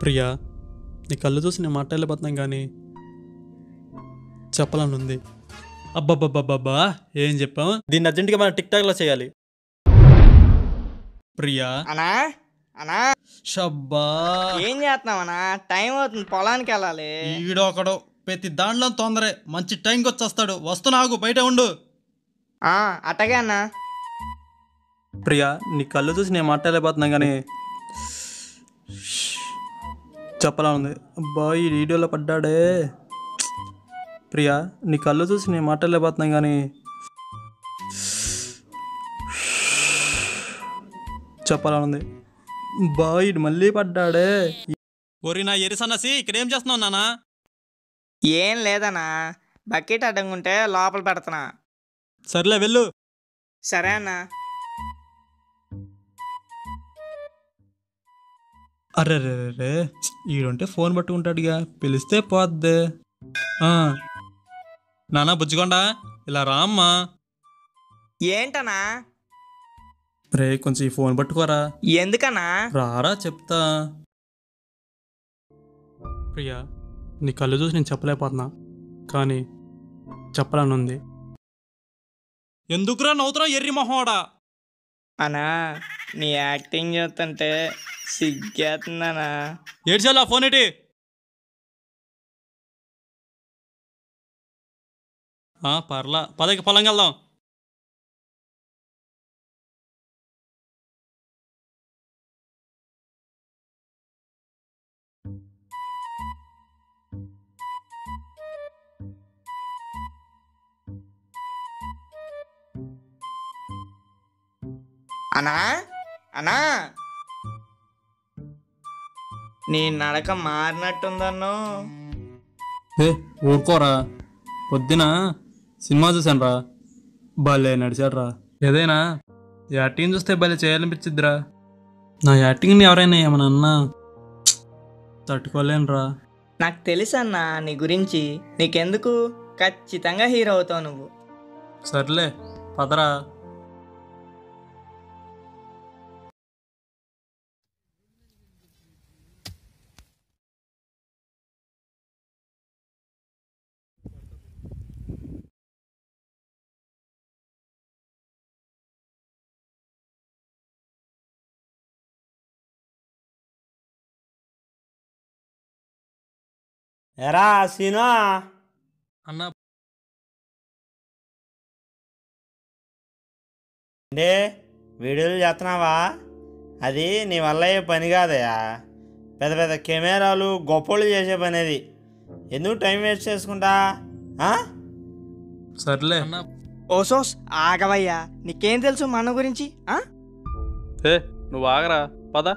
ప్రియా నీ కళ్ళు చూసి నేను మాట్లాడలేకపోతున్నాం కానీ చెప్పాలని ఉంది అబ్బబ్బబ్బబ్బా ఏం చెప్పాం దీన్ని అర్జెంటుగా మనం టిక్ టాక్లో చేయాలి ప్రియా అనా అనా షబ్బా ఏం చేస్తున్నావు అన్నా టైం అవుతుంది పొలానికి వెళ్ళాలి ఈడొకడు ప్రతి దాంట్లో తొందరే మంచి టైంకి వచ్చేస్తాడు వస్తున్నాగు బయట ఉండు ఆ, అట్టగే అన్నా ప్రియా నీ కళ్ళు చూసి నేను మాట్లాడలేకపోతున్నా కానీ చెప్పాలనుంది అబ్బా ఈ వీడియోలో పడ్డాడే ప్రియా నీ కళ్ళు చూసి నేను మాట్లాడలేకపోతున్నా కానీ చెప్పాలనుంది బా ఇటు మళ్ళీ పడ్డాడే ఒరి నా ఎరిసన్నసి ఇక్కడ ఏం చేస్తున్నావు నానా ఏం లేదన్నా బకెట్ అడ్డంగుంటే లోపల పెడుతున్నా సర్లే వెళ్ళు సరే అన్నా అరే రే రే రే ఈడుంటే ఫోన్ పట్టుకుంటాడుగా పిలిస్తే పోద్దే ఆ. నానా బుజ్జికొండా ఇలా రామ్మా ఏంటన్నా రే కొంచెం ఈ ఫోన్ పట్టుకోరా ఎందుకన్నా రారా చెప్తా ప్రియా నీ కళ్ళు చూసి నేను చెప్పలేకపోతున్నా కానీ చెప్పాలని ఉంది ఎందుకురా నవ్వుతున్నా ఎర్రి మొహోడా అన్నా నీ యాక్టింగ్ చూస్తుంటే సిగ్గేస్తుందనా ఏడ్చాలా ఫోన్ ఏంటి ఆ, పర్లా పదకి పొలం వెళ్దాం అనా అనా నీ నడక మారినట్టుందన్నో ఏ ఊరుకోరా పొద్దున సినిమా చూశాను రా భలే నడిచాడు రా ఏదైనా యాక్టింగ్ చూస్తే భలే చేయాలనిపించిద్దిరా నా యాక్టింగ్ని ఎవరైనా ఏమన్నా అన్నా తట్టుకోలేనురా నాకు తెలుసన్నా నీ గురించి నీకెందుకు ఖచ్చితంగా హీరో అవుతావు నువ్వు సర్లే పదరా ఎరా సీను అన్న అంటే వీడియోలు చేస్తున్నావా అది నీ వల్ల అయ్యే పని కాదయా పెద్ద పెద్ద కెమెరాలు గొప్పోళ్ళు చేసే పని అది ఎందుకు టైం వేస్ట్ చేసుకుంటా ఆ? సర్లే అన్న ఓసోస్ ఆగవయ్యా నీకేం తెలుసు మన గురించి ఆ? ఏ నువ్వు ఆగరా పద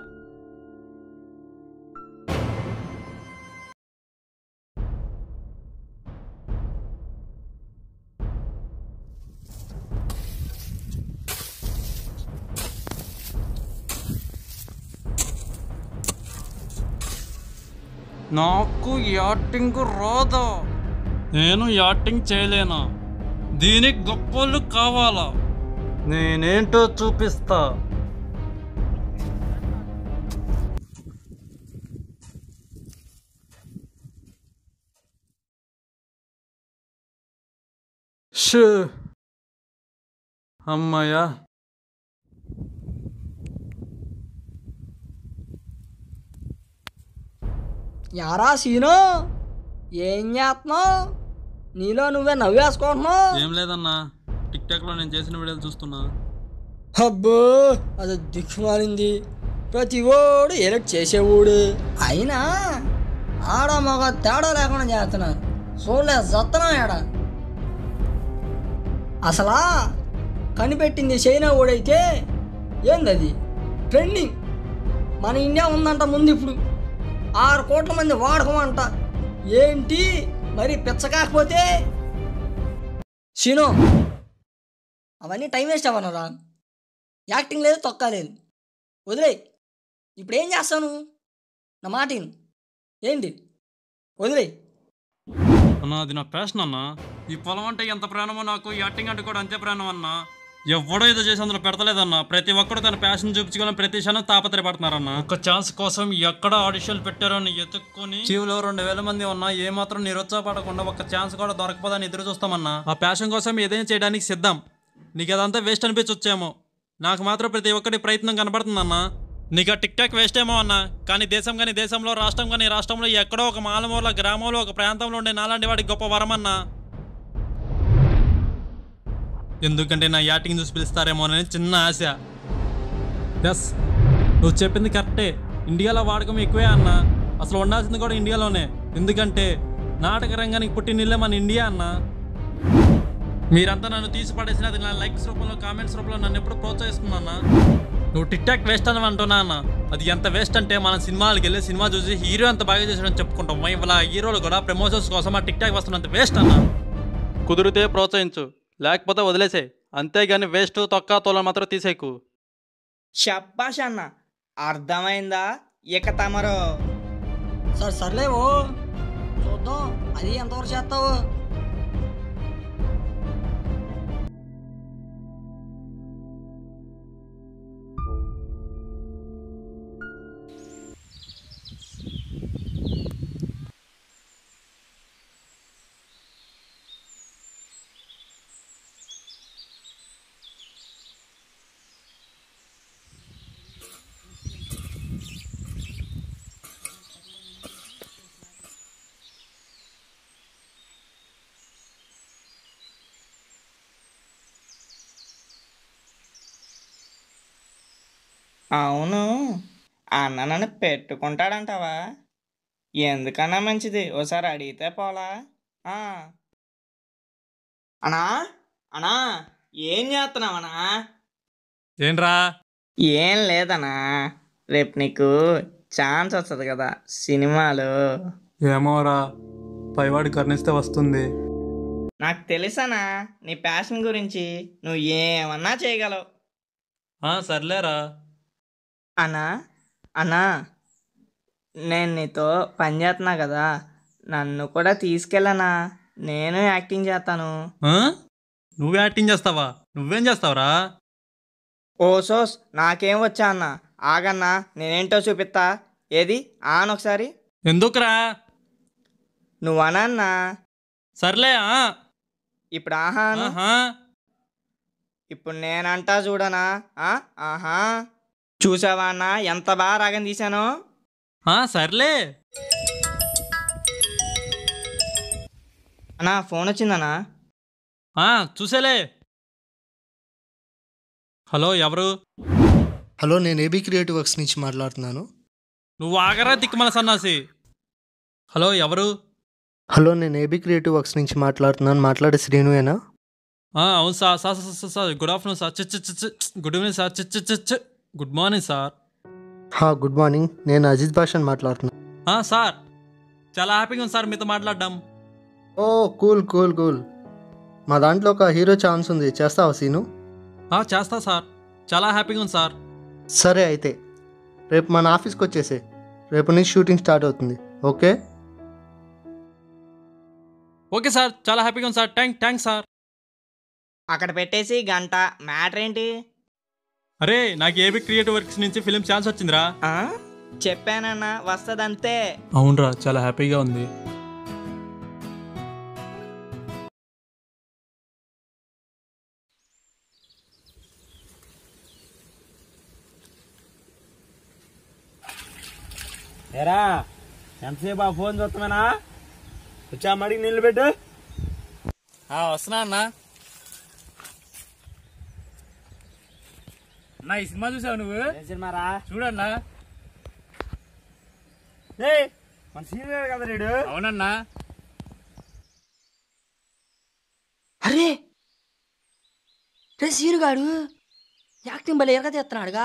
నాకు యాక్టింగ్ రాదా నేను యాక్టింగ్ చేయలేనా దీనికి గొప్పలు కావాలా నేనేంటో చూపిస్తా షూ అమ్మయ్యా యారా సీను ఏం చేస్తున్నావు నీలో నువ్వే నవ్వేసుకుంటున్నావు ఏం లేదన్నా టిక్ టాక్లో నేను చేసిన వీడియోలు చూస్తున్నా అబ్బో అది దిక్కుమాలింది ప్రతి ఓడు ఎలక్ట్ చేసేవాడు అయినా ఆడ మగ తేడా లేకుండా చేస్తున్నారు చూడలే సత్తనం ఏడ అసలా కనిపెట్టింది చైనా ఓడైతే ఏందది ట్రెండింగ్ మన ఇండియా ఉందంట ముందు ఇప్పుడు ఆరు కోట్ల మంది వాడకమంట ఏంటి మరి పిచ్చ కాకపోతే సీను అవన్నీ టైం వేస్ట్ అవ్వనరా యాక్టింగ్ లేదు తొక్క లేదు వదిలే ఇప్పుడు ఏం చేస్తావు నువ్వు నా మాట విను. ఏంటి వదిలే అన్నా అది నా ప్యాషన్ అన్నా ఈ పొలం అంటే ఎంత ప్రాణమో నాకు యాక్టింగ్ అంటే కూడా అంతే ప్రాణం అన్నా ఎవడో ఏదో చేసి అందులో పెడతలేదన్న ప్రతి ఒక్కడు తన ప్యాషన్ చూపించుకోవాలని ప్రతి క్షణం తాపత్రయపడుతున్నారన్న ఒక ఛాన్స్ కోసం ఎక్కడ ఆడిషన్లు పెట్టారో అని ఎత్తుక్కొని జీవులో రెండు వేల మంది ఉన్నా ఏ మాత్రం నిరుత్సాహపడకుండా ఒక ఛాన్స్ కూడా దొరకపోదని ఎదురు చూస్తామన్నా ఆ ప్యాషన్ కోసం ఏదైనా చేయడానికి సిద్ధం నీకు అదంతా వేస్ట్ అనిపించి వచ్చేమో నాకు మాత్రం ప్రతి ఒక్కటి ప్రయత్నం కనబడుతుందన్నా నీకు ఆ టిక్ టాక్ వేస్ట్ ఏమో అన్న కానీ దేశం కానీ దేశంలో రాష్ట్రం కానీ రాష్ట్రంలో ఎక్కడో ఒక మాలమూల గ్రామంలో ఒక ప్రాంతంలో ఉండే నాలాంటి వాడికి గొప్ప వరం అన్నా ఎందుకంటే నా యాటింగ్ చూసి పిలుస్తారేమోనని చిన్న ఆశ ఎస్ నువ్వు చెప్పింది కరెక్టే ఇండియాలో వాడకం ఎక్కువే అన్న అసలు ఉండాల్సింది కూడా ఇండియాలోనే ఎందుకంటే నాటక రంగానికి పుట్టినిల్లే మన ఇండియా అన్న మీరంతా నన్ను తీసి పడేసిన అది నా లైక్స్ రూపంలో కామెంట్స్ రూపంలో నన్ను ఎప్పుడు ప్రోత్సహిస్తున్నా నువ్వు టిక్ టాక్ వేస్ట్ అని అంటున్నా అన్న అది ఎంత వేస్ట్ అంటే మన సినిమాలకు వెళ్ళి సినిమా చూసి హీరో ఎంత బాగా చేసాడని చెప్పుకుంటాం ఇవాళ హీరోలు కూడా ప్రమోషన్స్ కోసం ఆ టిక్ టాక్ వస్తున్నంత వేస్ట్ అన్న కుదిరితే ప్రోత్సహించు లేకపోతే వదిలేసే అంతేగాని వేస్ట్ తొక్క తోల మాత్రం తీసేకు షబ్బాష్ అన్న అర్థమైందా ఇక తమరు సరే సర్లేవో చూద్దాం అది ఎంతవరకు చేస్తావు అవును అన్న నన్ను పెట్టుకుంటాడంటావా ఎందుకన్నా మంచిది ఓసారి అడిగితే పోలా ఆ. అన్నా అన్నా ఏం చేస్తున్నావనా ఏంట్రా ఏం లేదన్నా రేపు నీకు ఛాన్స్ వస్తుంది కదా సినిమాలో ఏమోరా పైవాడి కర్ణిస్తే వస్తుంది నాకు తెలుసనా నీ ప్యాషన్ గురించి నువ్వు ఏమన్నా చేయగలవు సర్లేరా అన్నా అన్నా నేను నీతో పని చేస్తున్నా కదా నన్ను కూడా తీసుకెళ్ళనా నేను యాక్టింగ్ చేస్తాను ఆ? నువ్వు యాక్టింగ్ చేస్తావా నువ్వేం చేస్తావురా ఓ సోస్ నాకేం వచ్చా అన్న ఆగన్నా నేనేంటో చూపిస్తా ఏది ఆన్ ఒకసారి ఎందుకురా నువ్వు అనన్నా సర్లే ఆ. ఇప్పుడు ఆహా అను. ఆహా. ఇప్పుడు నేనంటా చూడనా ఆ? ఆహా చూసావా అన్న ఎంత బాగా రాగం తీశానో ఆ, సర్లే అన్నా ఫోన్ వచ్చిందన్నా ఆ, చూసేలే హలో ఎవరు హలో నేను ఏబీ క్రియేటివ్ వర్క్స్ నుంచి మాట్లాడుతున్నాను నువ్వు ఆగరా దిక్కుమల సన్నాసి హలో ఎవరు హలో నేను ఏబీ క్రియేటివ్ వర్క్స్ నుంచి మాట్లాడుతున్నాను మాట్లాడే శ్రీనుయేనా ఆ, అవును sir sir sir sir sir good afternoon sir చి చి చి చి. గుడ్ ఈవినింగ్ సార్ చి చి చి చి. గుడ్ మార్నింగ్ సార్ హా గుడ్ మార్నింగ్ నేను అజిత్ భాషన్ మాట్లాడుతున్నాను ఆ, సార్ చాలా హ్యాపీగా ఉంది సార్ మీతో మాట్లాడడం ఓ కూల్ కూల్ కూల్ మా దాంట్లో ఒక హీరో ఛాన్స్ ఉంది చేస్తావా సీను ఆ, చేస్తా సార్ చాలా హ్యాపీగా ఉంది సార్ సరే అయితే రేపు మన ఆఫీస్కి వచ్చేసే రేపు నుంచి షూటింగ్ స్టార్ట్ అవుతుంది ఓకే ఓకే సార్ చాలా హ్యాపీగా ఉంది సార్ థ్యాంక్ థ్యాంక్స్ సార్ అక్కడ పెట్టేసి గంట మ్యాటర్ ఏంటి అరే నాకు ఏబీ క్రియేటివ్ వర్క్స్ నుంచి ఫిలిం ఛాన్స్ వచ్చిందిరా ఆ? చెప్పానన్నా వస్తదంతే అవునరా చాలా హ్యాపీగా ఉంది ఏరా ఎంతసేపు ఆ ఫోన్ చూస్తామేనా వచ్చా మడికి నీళ్ళు పెట్టు వస్తున్నా అన్న అన్న ఈ సినిమా చూసావు నువ్వు ఏం సినిమారా చూడన్నా ఏయ్ మన సీనియర్ కదా రీడు అవునన్నా అరే రే సీనుగాడు యాక్టింగ్ భలే ఎరగ తీస్తున్నాడుగా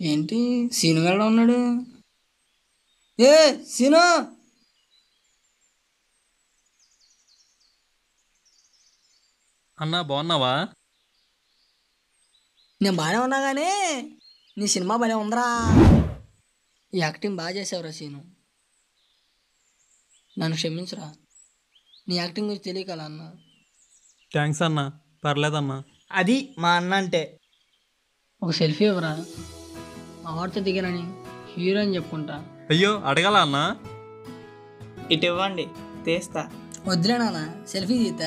ఏంటి సీను గారు ఉన్నాడు ఏ సీను అన్నా బాగున్నావా నేను బాగానే ఉన్నా కానీ నీ సినిమా భలే ఉందిరా ఈ యాక్టింగ్ బాగా చేసావురా సీను నన్ను క్షమించురా నీ యాక్టింగ్ గురించి తెలియకల అన్న థ్యాంక్స్ అన్నా పర్లేదన్నా అది మా అన్న అంటే ఒక సెల్ఫీ ఇవ్వరా మా వాడితో దిగానని హీరో అని చెప్పుకుంటా అయ్యో అడగాల అన్నా ఇటు ఇవ్వండి తీస్తా వద్దులే నాన్న సెల్ఫీ తీద్దా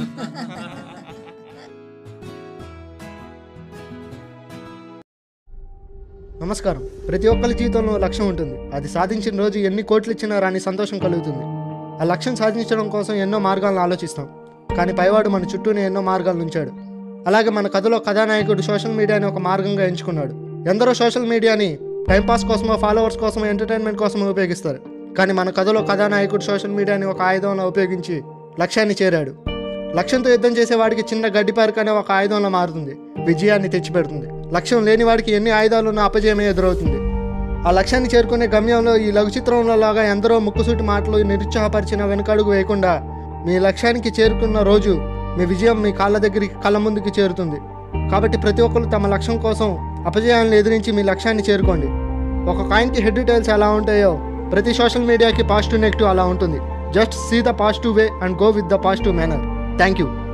నమస్కారం ప్రతి ఒక్కరి జీవితంలో లక్ష్యం ఉంటుంది అది సాధించిన రోజు ఎన్ని కోట్లు ఇచ్చినా రాని సంతోషం కలుగుతుంది ఆ లక్ష్యం సాధించడం కోసం ఎన్నో మార్గాలను ఆలోచిస్తాం కానీ పైవాడు మన చుట్టూనే ఎన్నో మార్గాలు ఉంచాడు అలాగే మన కథలో కథానాయకుడు సోషల్ మీడియాని ఒక మార్గంగా ఎంచుకున్నాడు ఎందరో సోషల్ మీడియాని టైంపాస్ కోసమో ఫాలోవర్స్ కోసమో ఎంటర్టైన్మెంట్ కోసమో ఉపయోగిస్తారు కానీ మన కథలో కథానాయకుడు సోషల్ మీడియాని ఒక ఆయుధంలో ఉపయోగించి లక్ష్యాన్ని చేరాడు లక్ష్యంతో యుద్ధం చేసేవాడికి చిన్న గడ్డి పార్క్ అనే ఒక ఆయుధంలో మారుతుంది విజయాన్ని తెచ్చిపెడుతుంది లక్ష్యం లేని వాడికి ఎన్ని ఆయుధాలున్న అపజయమే ఎదురవుతుంది ఆ లక్ష్యాన్ని చేరుకునే గమ్యంలో ఈ లఘు చిత్రంలో లాగా ఎందరో ముక్కుసూటి మాటలు నిరుత్సాహపరిచిన వెనుకడుగు వేయకుండా మీ లక్ష్యానికి చేరుకున్న రోజు మీ విజయం మీ కాళ్ళ దగ్గరికి కళ్ళ ముందుకి చేరుతుంది కాబట్టి ప్రతి ఒక్కరు తమ లక్ష్యం కోసం అపజయాలను ఎదిరించి మీ లక్ష్యాన్ని చేరుకోండి ఒక కాయిన్కి హెడ్ డీటెయిల్స్ ఎలా ఉంటాయో ప్రతి సోషల్ మీడియాకి పాజిటివ్ నెగిటివ్ అలా ఉంటుంది just see the positive way and go with the positive manner thank you